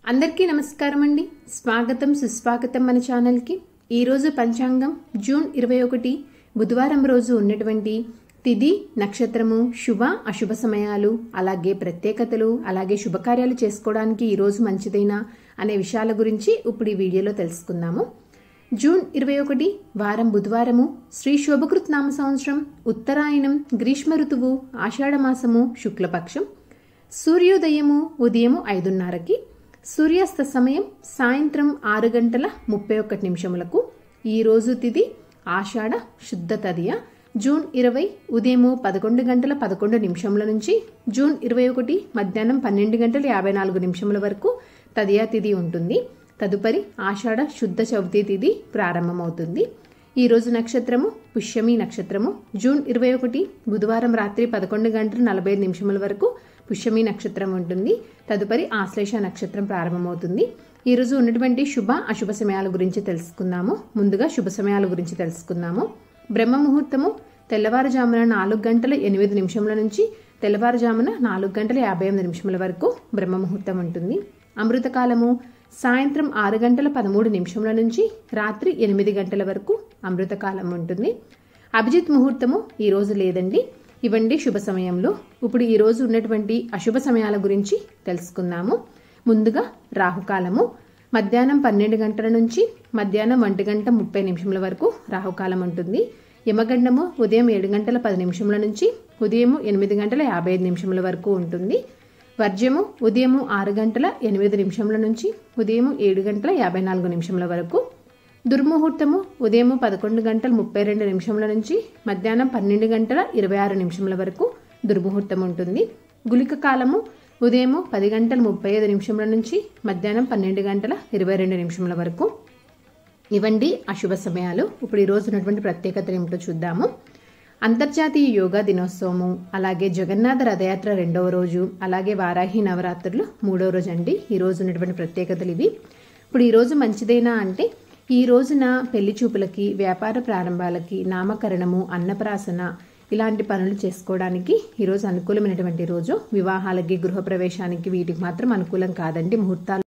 అందరికీ నమస్కారం అండి స్వాగతం సుస్వాగతం మన ఛానల్కి ఈరోజు పంచాంగం జూన్ ఇరవై ఒకటి బుధవారం రోజు ఉన్నటువంటి తిథి నక్షత్రము శుభ అశుభ సమయాలు అలాగే ప్రత్యేకతలు అలాగే శుభకార్యాలు చేసుకోవడానికి ఈరోజు మంచిదైనా అనే విషయాల గురించి ఇప్పుడు ఈ వీడియోలో తెలుసుకుందాము జూన్ ఇరవై ఒకటి వారం బుధవారము శ్రీ శోభకృత్ నామ సంవత్సరం ఉత్తరాయణం గ్రీష్మ ఋతువు ఆషాఢమాసము శుక్లపక్షం సూర్యోదయము ఉదయము ఐదున్నరకి సూర్యాస్త సమయం సాయంత్రం ఆరు గంటల ముప్పై ఒకటి నిమిషములకు ఈ రోజు తిథి ఆషాఢ శుద్ధ తదియ జూన్ ఇరవై ఉదయము పదకొండు గంటల పదకొండు నిమిషముల నుంచి జూన్ ఇరవై ఒకటి మధ్యాహ్నం పన్నెండు గంటల యాభై నాలుగు నిమిషముల వరకు తదియా తిథి ఉంటుంది తదుపరి ఆషాఢ శుద్ధ చవితి తిథి ప్రారంభమవుతుంది ఈ రోజు నక్షత్రము పుష్యమి నక్షత్రము జూన్ ఇరవై ఒకటి బుధవారం రాత్రి పదకొండు గంటల నలభై ఐదు నిమిషముల వరకు పుష్యమి నక్షత్రం ఉంటుంది తదుపరి ఆశ్లేష నక్షత్రం ప్రారంభమవుతుంది ఈ రోజు ఉన్నటువంటి శుభ అశుభ సమయాల గురించి తెలుసుకుందాము ముందుగా శుభ సమయాల గురించి తెలుసుకుందాము బ్రహ్మ ముహూర్తము తెల్లవారుజామున నాలుగు గంటల ఎనిమిది నిమిషముల నుంచి తెల్లవారుజామున నాలుగు గంటల యాభై ఎనిమిది నిమిషముల వరకు బ్రహ్మ ముహూర్తం ఉంటుంది అమృతకాలము సాయంత్రం ఆరు గంటల పదమూడు నిమిషముల నుంచి రాత్రి ఎనిమిది గంటల వరకు అమృతకాలం ఉంటుంది అభిజిత్ ముహూర్తము ఈ రోజు లేదండి ఇవండి శుభ సమయంలో ఇప్పుడు ఈ రోజు ఉన్నటువంటి అశుభ సమయాల గురించి తెలుసుకుందాము ముందుగా రాహుకాలము మధ్యాహ్నం పన్నెండు గంటల నుంచి మధ్యాహ్నం ఒంటి గంట ముప్పై నిమిషముల వరకు రాహుకాలం ఉంటుంది యమగండము ఉదయం ఏడు గంటల పది నిమిషముల నుంచి ఉదయం ఎనిమిది గంటల యాభై ఐదు నిమిషముల వరకు ఉంటుంది వర్జ్యము ఉదయము ఆరు గంటల ఎనిమిది నిమిషముల నుంచి ఉదయం ఏడు గంటల యాభై నాలుగు నిమిషముల వరకు దుర్ముహూర్తము ఉదయం పదకొండు గంటల ముప్పై రెండు నిమిషముల నుంచి మధ్యాహ్నం పన్నెండు గంటల ఇరవై ఆరు నిమిషముల వరకు దుర్ముహూర్తం ఉంటుంది గులిక కాలము ఉదయం పది గంటల ముప్పై ఐదు నిమిషముల నుంచి మధ్యాహ్నం పన్నెండు గంటల ఇరవై రెండు నిమిషముల వరకు ఇవండి అశుభ సమయాలు ఇప్పుడు ఈ రోజు ఉన్నటువంటి ప్రత్యేకతలు ఏమిటో చూద్దాము అంతర్జాతీయ యోగా దినోత్సవము అలాగే జగన్నాథ రథయాత్ర రెండవ రోజు అలాగే వారాహి నవరాత్రులు మూడవ రోజు అండి ఈ రోజు ఉన్నటువంటి ప్రత్యేకతలు ఇవి ఇప్పుడు ఈ రోజు మంచిదైనా అంటే ఈ రోజున పెళ్లి చూపులకి వ్యాపార ప్రారంభాలకి నామకరణము అన్నప్రాసన ఇలాంటి పనులు చేసుకోవడానికి ఈరోజు అనుకూలమైనటువంటి రోజు వివాహాలకి గృహప్రవేశానికి వీటికి మాత్రం అనుకూలం కాదండి ముహూర్తాలు